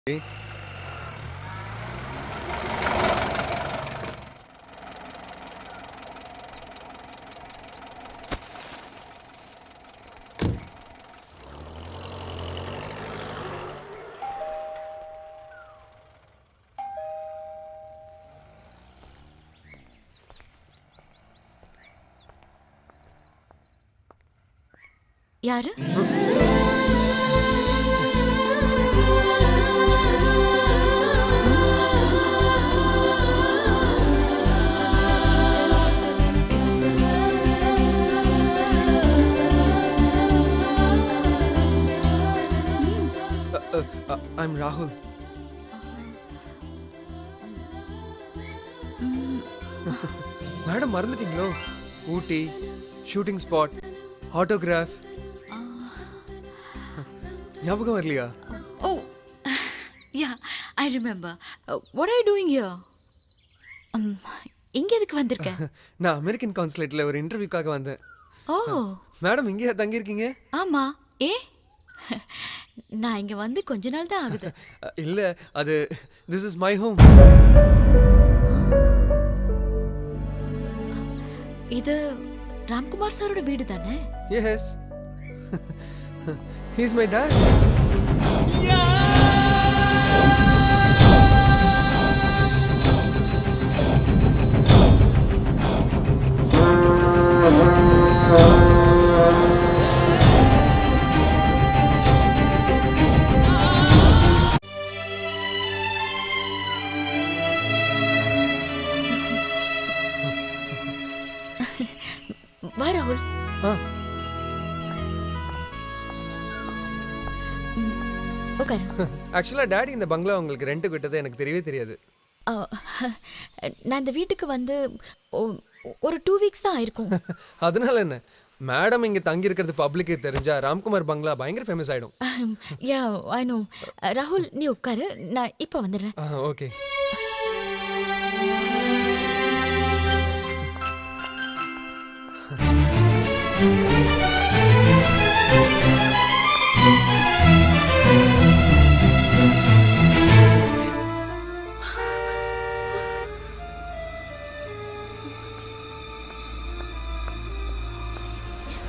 யாரு ஐம் ராகுல் மேடம் மறந்துட்டீங்களோ ஊட்டி ஷூட்டிங் ஸ்பாட் ஆட்டோகிராஃப் ஞாபகம் வரலையா oh yeah I remember what are doing here இங்க எதுக்கு வந்திருக்க நான் அமெரிக்கன் கான்சுலேட்டில் ஒரு இன்டர்வியூக்காக வந்தேன் ஓ மேடம் இங்கே தங்கியிருக்கீங்க ஆமா ஏ நான் இங்க வந்து கொஞ்ச நாள் தான் ஆகுது அ, இல்ல அது திஸ் இஸ் மை ஹோம் இது ராம்குமார் சாரோட வீடு தானே எஸ் ஹீஸ் மை டேட் வா ராகுல் ஆ உட்காரு ஆக்சுவலாக டேடி இந்த பங்களா உங்களுக்கு ரெண்ட்டுக்கு விட்டது எனக்கு தெரியவே தெரியாது ஆ, நான் இந்த வீட்டுக்கு வந்து ஒ- ஒரு டூ வீக்ஸ் தான் ஆயிருக்கும் அதனால என்ன மேடம் இங்கே தங்கியிருக்கிறது பப்ளிக்கு தெரிஞ்சா ராம்குமார் பங்களா பயங்கர ஃபேமஸ் ஆயிடும் யா ஐ நோ ராகுல் நீ உட்காரு நான் இப்போ வந்துடுறேன் ஓகே